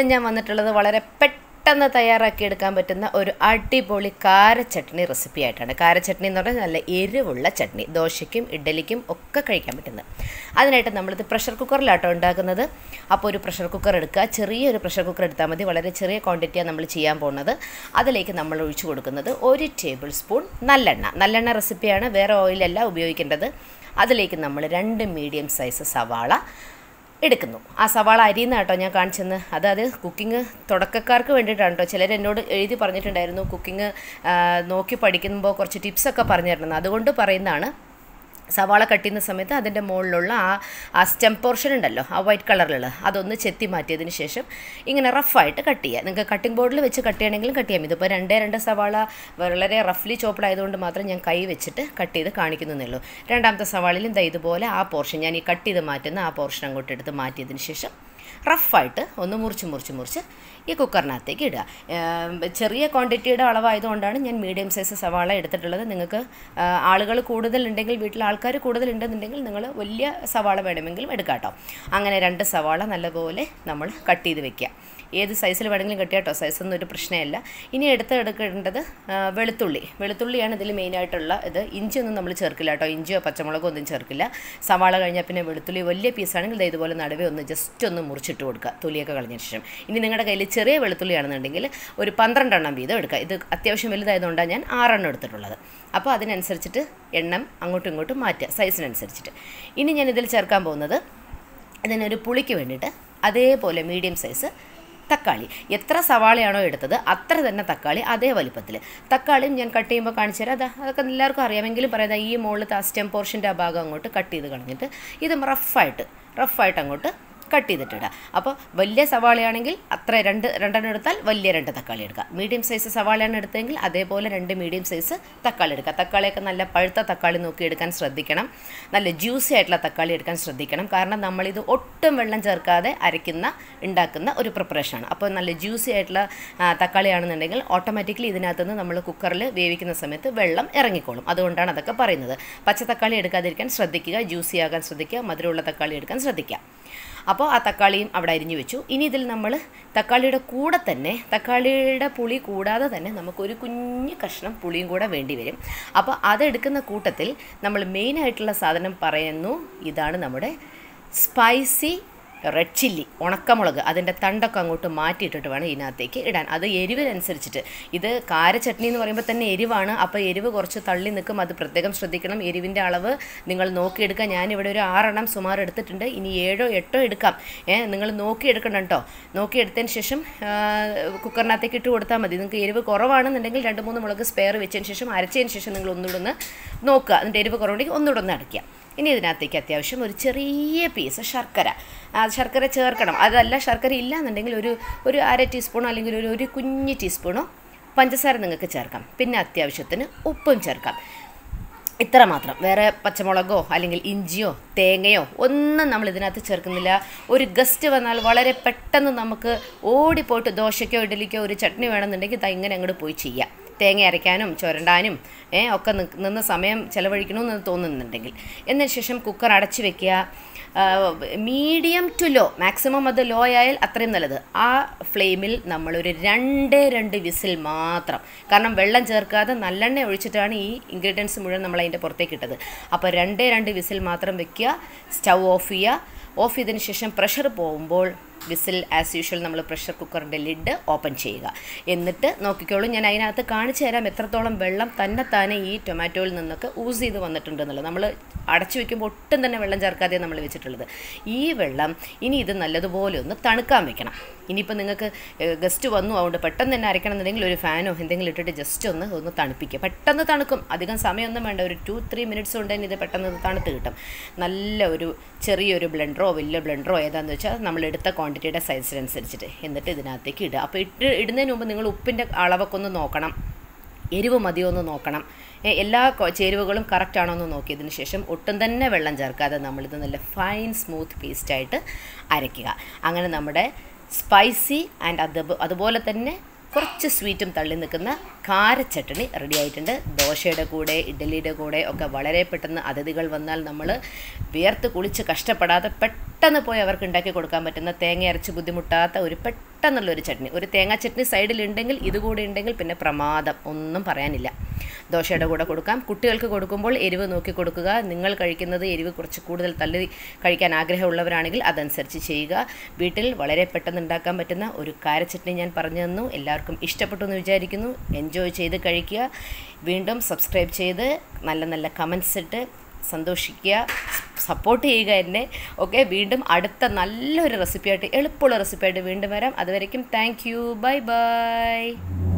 ഇന്ന് ഞാൻ വന്നിട്ടുള്ളത് വളരെ പെട്ടെന്ന് തയ്യാറാക്കി എടുക്കാൻ പറ്റുന്ന ഒരു അടിപൊളി കാര ചട്നി റെസിപ്പി ആയിട്ടാണ് കാര ചട്നി എന്ന് പറഞ്ഞാൽ നല്ല എരിവുള്ള ചട്നി ദോശയ്ക്കും ഇഡ്ഡലിക്കും ഒക്കെ കഴിക്കാൻ പറ്റുന്നത് അതിനായിട്ട് നമ്മളിത് പ്രഷർ കുക്കറിലാട്ടോ ഉണ്ടാക്കുന്നത് അപ്പോൾ ഒരു പ്രഷർ കുക്കർ എടുക്കുക ചെറിയൊരു പ്രഷർ കുക്കർ എടുത്താൽ മതി വളരെ ചെറിയ ക്വാണ്ടിറ്റിയാണ് നമ്മൾ ചെയ്യാൻ പോകുന്നത് അതിലേക്ക് നമ്മൾ ഒഴിച്ചു കൊടുക്കുന്നത് ഒരു ടേബിൾ സ്പൂൺ നല്ലെണ്ണ നല്ലെണ്ണ റെസിപ്പിയാണ് വേറെ ഓയിലല്ല ഉപയോഗിക്കേണ്ടത് അതിലേക്ക് നമ്മൾ രണ്ട് മീഡിയം സൈസ് സവാള എടുക്കുന്നു ആ സവാള അരിയുന്ന കേട്ടോ ഞാൻ കാണിച്ചെന്ന് അതായത് കുക്കിംഗ് തുടക്കക്കാർക്ക് വേണ്ടിയിട്ടാണ് കേട്ടോ ചിലർ എന്നോട് എഴുതി പറഞ്ഞിട്ടുണ്ടായിരുന്നു കുക്കിംഗ് നോക്കി പഠിക്കുമ്പോൾ കുറച്ച് ടിപ്സൊക്കെ പറഞ്ഞു തരണം അതുകൊണ്ട് പറയുന്നതാണ് സവാള കട്ട് ചെയ്യുന്ന സമയത്ത് അതിൻ്റെ മുകളിലുള്ള ആ ആ സ്റ്റെം പോർഷൻ ഉണ്ടല്ലോ ആ വൈറ്റ് കളറിലുള്ള അതൊന്ന് ചെത്തി മാറ്റിയതിന് ശേഷം ഇങ്ങനെ റഫായിട്ട് കട്ട് ചെയ്യുക നിങ്ങൾക്ക് കട്ടിംഗ് ബോർഡിൽ വെച്ച് കട്ട് ചെയ്യണമെങ്കിലും കട്ട് ചെയ്യാം ഇതിപ്പോൾ രണ്ടേ രണ്ട് സവാള വളരെ റഫ്ലി ചോപ്ഡ് ആയതുകൊണ്ട് മാത്രം ഞാൻ കൈ വെച്ചിട്ട് കട്ട് ചെയ്ത് കാണിക്കുന്നതേ ഉള്ളൂ രണ്ടാമത്തെ സവാളിലും ദാ ഇതുപോലെ ആ പോർഷൻ ഞാൻ ഈ കട്ട് ചെയ്ത് മാറ്റുന്ന ആ പോർഷൻ അങ്ങോട്ട് എടുത്ത് മാറ്റിയതിന് ശേഷം റഫായിട്ട് ഒന്ന് മുറിച്ച് മുറിച്ച് മുറിച്ച് ഈ കുക്കറിനകത്തേക്ക് ഇടുക ഏം, ചെറിയ ക്വാണ്ടിറ്റിയുടെ അളവായതുകൊണ്ടാണ് ഞാൻ മീഡിയം സൈസ് സവാള എടുത്തിട്ടുള്ളത് നിങ്ങൾക്ക് ആളുകൾ കൂടുതലുണ്ടെങ്കിൽ വീട്ടിൽ ആൾക്കാർ കൂടുതലുണ്ടെന്നുണ്ടെങ്കിൽ നിങ്ങൾ വലിയ സവാള വേണമെങ്കിലും എടുക്കാം കേട്ടോ അങ്ങനെ രണ്ട് സവാള നല്ലപോലെ നമ്മൾ കട്ട് ചെയ്ത് വെക്കുക ഏത് സൈസിൽ വേണമെങ്കിലും കട്ട് ചെയ്യാം കേട്ടോ സൈസൊന്നും ഒരു പ്രശ്നമല്ല ഇനി എടുത്ത് എടുക്കേണ്ടത് ആ, വെളുത്തുള്ളി വെളുത്തുള്ളിയാണ് ഇതിൽ മെയിനായിട്ടുള്ള ഇത് ഇഞ്ചിയൊന്നും നമ്മൾ ചേർക്കില്ല കേട്ടോ ഇഞ്ചിയോ പച്ചമുളകോ ഒന്നും ചേർക്കില്ല സവാള കഴിഞ്ഞാൽ പിന്നെ വെളുത്തുള്ളി വലിയ പീസാണെങ്കിൽ ദേ ഇതുപോലെ നടുവേ ഒന്ന് ജസ്റ്റ് ഒന്ന് മുറിച്ചിട്ട് കൊടുക്കുക തൊലിയൊക്കെ കളഞ്ഞ ശേഷം ഇനി നിങ്ങളുടെ കയ്യിൽ ചെറിയ വെളുത്തുള്ളിയാണെന്നുണ്ടെങ്കിൽ ഒരു പന്ത്രണ്ടെണ്ണം വീതം എടുക്കുക ഇത് അത്യാവശ്യം വലുതായതുകൊണ്ടാണ് ഞാൻ ആറെണ്ണം എടുത്തിട്ടുള്ളത് അപ്പോൾ അതിനനുസരിച്ചിട്ട് എണ്ണം അങ്ങോട്ടും ഇങ്ങോട്ടും മാറ്റുക സൈസിനനുസരിച്ചിട്ട് ഇനി ഞാൻ ഇതിൽ ചേർക്കാൻ പോകുന്നത് ഇതിനൊരു പുളിക്ക് വേണ്ടിയിട്ട് അതേപോലെ മീഡിയം സൈസ് തക്കാളി എത്ര സവാളയാണോ എടുത്തത് അത്ര തന്നെ തക്കാളി അതേ വലിപ്പത്തിൽ തക്കാളിയും ഞാൻ കട്ട് ചെയ്യുമ്പോൾ കാണിച്ചു തരാം അതാ അതൊക്കെ എല്ലാവർക്കും അറിയാമെങ്കിലും പറയാം ദാ ഈ മുകളിലത്തെ ആ സ്റ്റെം പോർഷൻ്റെ ആ ഭാഗം അങ്ങോട്ട് കട്ട് ചെയ്ത് കളഞ്ഞിട്ട് ഇത് റഫായിട്ട് റഫായിട്ട് അങ്ങോട്ട് കട്ട് ചെയ്തിട്ടിടുക അപ്പോൾ വലിയ സവാളയാണെങ്കിൽ അത്ര രണ്ട് രണ്ടെണ്ണം എടുത്താൽ വലിയ രണ്ട് തക്കാളി എടുക്കുക മീഡിയം സൈസ് സവാളയാണ് എടുത്തതെങ്കിൽ അതേപോലെ രണ്ട് മീഡിയം സൈസ് തക്കാളി എടുക്കുക തക്കാളിയൊക്കെ നല്ല പഴുത്ത തക്കാളി നോക്കി എടുക്കാൻ ശ്രദ്ധിക്കണം നല്ല ജ്യൂസി ആയിട്ടുള്ള തക്കാളി എടുക്കാൻ ശ്രദ്ധിക്കണം കാരണം നമ്മളിത് ഒട്ടും വെള്ളം ചേർക്കാതെ അരയ്ക്കുന്ന ഉണ്ടാക്കുന്ന ഒരു പ്രിപ്പറേഷനാണ് അപ്പോൾ നല്ല ജ്യൂസി ആയിട്ടുള്ള ആ, തക്കാളിയാണെന്നുണ്ടെങ്കിൽ ഓട്ടോമാറ്റിക്കലി ഇതിനകത്തുനിന്ന് നമ്മൾ കുക്കറിൽ വേവിക്കുന്ന സമയത്ത് വെള്ളം ഇറങ്ങിക്കോളും അതുകൊണ്ടാണ് അതൊക്കെ പറയുന്നത് പച്ച തക്കാളി എടുക്കാതിരിക്കാൻ ശ്രദ്ധിക്കുക ജ്യൂസി ആകാൻ ശ്രദ്ധിക്കുക മധുരമുള്ള തക്കാളി എടുക്കാൻ ശ്രദ്ധിക്കുക അപ്പോൾ ആ തക്കാളിയും അവിടെ അരിഞ്ഞു വെച്ചു ഇനി ഇതിൽ നമ്മൾ തക്കാളിയുടെ കൂടെ തന്നെ തക്കാളിയുടെ പുളി കൂടാതെ തന്നെ നമുക്കൊരു കുഞ്ഞ് കഷ്ണം പുളിയും കൂടെ വേണ്ടി വരും അപ്പോൾ അതെടുക്കുന്ന കൂട്ടത്തിൽ നമ്മൾ മെയിനായിട്ടുള്ള സാധനം പറയുന്നു ഇതാണ് നമ്മുടെ സ്പൈസി റെഡ് ചില്ലി ഉണക്കമുളക് അതിൻ്റെ തണ്ടൊക്കെ അങ്ങോട്ട് മാറ്റിയിട്ടിട്ട് വേണം ഇതിനകത്തേക്ക് ഇടാൻ അത് എരിവിനനുസരിച്ചിട്ട് ഇത് കാര ചട്നി എന്ന് പറയുമ്പോൾ തന്നെ എരിവാണ് അപ്പോൾ എരിവ് കുറച്ച് തള്ളി നിൽക്കും അത് പ്രത്യേകം ശ്രദ്ധിക്കണം എരിവിൻ്റെ അളവ് നിങ്ങൾ നോക്കിയെടുക്കുക ഞാനിവിടെ ഒരു ആറെണ്ണം സുമാർ എടുത്തിട്ടുണ്ട് ഇനി ഏഴോ എട്ടോ എടുക്കാം ഏ നിങ്ങൾ നോക്കിയെടുക്കണം കേട്ടോ നോക്കിയെടുത്തതിന് ശേഷം ആ, കുക്കറിനകത്തേക്ക് ഇട്ട് കൊടുത്താൽ മതി നിങ്ങൾക്ക് എരിവ് കുറവാണെന്നുണ്ടെങ്കിൽ രണ്ട് മൂന്ന് മുളക് സ്പെയർ വെച്ചതിന് ശേഷം അരച്ചതിന് ശേഷം നിങ്ങൾ ഒന്നുകൂടെ ഒന്ന് നോക്കുക അതിൻ്റെ എരിവ് കുറവുണ്ടെങ്കിൽ ഒന്നുകൂടെ ഒന്ന് അടയ്ക്കുക ഇനി ഇതിനകത്തേക്ക് അത്യാവശ്യം ഒരു ചെറിയ പീസ് ശർക്കര ആ ശർക്കര ചേർക്കണം അതല്ല ശർക്കര ഇല്ല എന്നുണ്ടെങ്കിൽ ഒരു ഒരു അര ടീസ്പൂണോ അല്ലെങ്കിൽ ഒരു ഒരു കുഞ്ഞ് ടീസ്പൂണോ പഞ്ചസാര നിങ്ങൾക്ക് ചേർക്കാം പിന്നെ അത്യാവശ്യത്തിന് ഉപ്പും ചേർക്കാം ഇത്ര മാത്രം വേറെ പച്ചമുളകോ അല്ലെങ്കിൽ ഇഞ്ചിയോ തേങ്ങയോ ഒന്നും നമ്മൾ ഇതിനകത്ത് ചേർക്കുന്നില്ല ഒരു ഗസ്റ്റ് വന്നാൽ വളരെ പെട്ടെന്ന് നമുക്ക് ഓടിപ്പോയിട്ട് ദോശയ്ക്കോ ഇഡലിക്കോ ഒരു ചട്നി വേണമെന്നുണ്ടെങ്കിൽ ഇതാ ഇങ്ങനെ അങ്ങോട്ട് പോയി ചെയ്യാം തേങ്ങ അരയ്ക്കാനും ചുരണ്ടാനും ഏ, ഒക്കെ നി- നിന്ന് സമയം ചിലവഴിക്കണമെന്ന് തോന്നുന്നുണ്ടെങ്കിൽ എന്നതിന് ശേഷം കുക്കർ അടച്ച് വെക്കുക മീഡിയം ടു ലോ മാക്സിമം അത് ലോ ആയാൽ അത്രയും നല്ലത് ആ ഫ്ലെയിമിൽ നമ്മളൊരു രണ്ടേ രണ്ട് വിസിൽ മാത്രം കാരണം വെള്ളം ചേർക്കാതെ നല്ലെണ്ണ ഒഴിച്ചിട്ടാണ് ഈ ഇൻഗ്രീഡിയൻസ് മുഴുവൻ നമ്മൾ അതിൻ്റെ പുറത്തേക്ക് ഇട്ടത് അപ്പോൾ രണ്ടേ രണ്ട് വിസിൽ മാത്രം വെക്കുക സ്റ്റൗ ഓഫ് ചെയ്യുക ഓഫ് ചെയ്തതിന് ശേഷം പ്രഷർ പോകുമ്പോൾ വിസിൽ ആസ് യൂഷ്വൽ നമ്മൾ പ്രഷർ കുക്കറിൻ്റെ ലിഡ് ഓപ്പൺ ചെയ്യുക എന്നിട്ട് നോക്കിക്കോളൂ ഞാൻ അതിനകത്ത് കാണിച്ചു തരാം എത്രത്തോളം വെള്ളം തന്നെത്താനെ ഈ ടൊമാറ്റോയിൽ നിന്നൊക്കെ ഊസ് ചെയ്ത് വന്നിട്ടുണ്ട് എന്നുള്ളത് നമ്മൾ അടച്ചു വെക്കുമ്പോൾ ഒട്ടും തന്നെ വെള്ളം ചേർക്കാതെ നമ്മൾ വെച്ചിട്ടുള്ളത് ഈ വെള്ളം ഇനി ഇത് നല്ലതുപോലെ ഒന്ന് തണുക്കാൻ വെക്കണം ഇനിയിപ്പോൾ നിങ്ങൾക്ക് ഗസ്റ്റ് വന്നു അതുകൊണ്ട് പെട്ടെന്ന് തന്നെ അരയ്ക്കണം എന്നുണ്ടെങ്കിൽ ഒരു ഫാനോ എന്തെങ്കിലും ഇട്ടിട്ട് ജസ്റ്റ് ഒന്ന് ഒന്ന് തണുപ്പിക്കുക പെട്ടെന്ന് തണുക്കും അധികം സമയമൊന്നും വേണ്ട ഒരു ടു ത്രീ മിനിറ്റ്സ് കൊണ്ട് തന്നെ ഇത് പെട്ടെന്ന് ഇത് തണുത്ത് കിട്ടും നല്ല ഒരു ചെറിയൊരു ബ്ലെൻഡറോ വലിയ ബ്ലെൻഡറോ ഏതാണെന്ന് വെച്ചാൽ നമ്മൾ എടുത്ത ക്വാണ്ടിറ്റിയുടെ സൈസിനനുസരിച്ചിട്ട് എന്നിട്ട് ഇതിനകത്തേക്ക് ഇടുക അപ്പോൾ ഇട്ട് ഇടുന്നതിന് മുമ്പ് നിങ്ങൾ ഉപ്പിൻ്റെ അളവൊക്കെ ഒന്ന് നോക്കണം എരിവ് മതിയോ എന്ന് നോക്കണം ഏ, എല്ലാ കൊ- ചേരുവകളും കറക്റ്റ് ആണോ എന്ന് നോക്കിയതിന് ശേഷം ഒട്ടും തന്നെ വെള്ളം ചേർക്കാതെ നമ്മളിത് നല്ല ഫൈൻ സ്മൂത്ത് പേസ്റ്റായിട്ട് അരയ്ക്കുക അങ്ങനെ നമ്മുടെ സ്പൈസി ആൻഡ് അത് അതുപോലെ തന്നെ കുറച്ച് സ്വീറ്റും തള്ളി നിൽക്കുന്ന കാരച്ചട്ടണി റെഡി ആയിട്ടുണ്ട് ദോശയുടെ കൂടെ ഇഡ്ഡലിയുടെ കൂടെ ഒക്കെ വളരെ പെട്ടെന്ന് അതിഥികൾ വന്നാൽ നമ്മൾ വിയർത്ത് കുളിച്ച് കഷ്ടപ്പെടാതെ പെട്ടെന്ന് പോയി അവർക്ക് ഉണ്ടാക്കി കൊടുക്കാൻ പറ്റുന്ന തേങ്ങ അരച്ച് ബുദ്ധിമുട്ടാത്ത ഒരു പെട്ടെന്നുള്ളൊരു ചട്നി ഒരു തേങ്ങാ ചട്നി സൈഡിലുണ്ടെങ്കിൽ ഇതുകൂടി ഉണ്ടെങ്കിൽ പിന്നെ പ്രമാദം ഒന്നും പറയാനില്ല ദോശയുടെ കൂടെ കൊടുക്കാം കുട്ടികൾക്ക് കൊടുക്കുമ്പോൾ എരിവ് നോക്കി കൊടുക്കുക നിങ്ങൾ കഴിക്കുന്നത് എരിവ് കുറച്ച് കൂടുതൽ തള്ളി കഴിക്കാൻ ആഗ്രഹമുള്ളവരാണെങ്കിൽ അതനുസരിച്ച് ചെയ്യുക വീട്ടിൽ വളരെ പെട്ടെന്ന് ഉണ്ടാക്കാൻ പറ്റുന്ന ഒരു കാരച്ചട്നി ഞാൻ പറഞ്ഞു തന്നു എല്ലാവർക്കും ഇഷ്ടപ്പെട്ടു എന്ന് വിചാരിക്കുന്നു എൻജോയ് ചെയ്ത് കഴിക്കുക വീണ്ടും സബ്സ്ക്രൈബ് ചെയ്ത് നല്ല നല്ല കമൻസ് ഇട്ട് സന്തോഷിക്കുക സപ്പോർട്ട് ചെയ്യുക എന്നെ ഓക്കെ വീണ്ടും അടുത്ത നല്ലൊരു റെസിപ്പിയായിട്ട് എളുപ്പമുള്ള റെസിപ്പിയായിട്ട് വീണ്ടും വരാം അതുവരയ്ക്കും താങ്ക് യു ബൈ ബൈ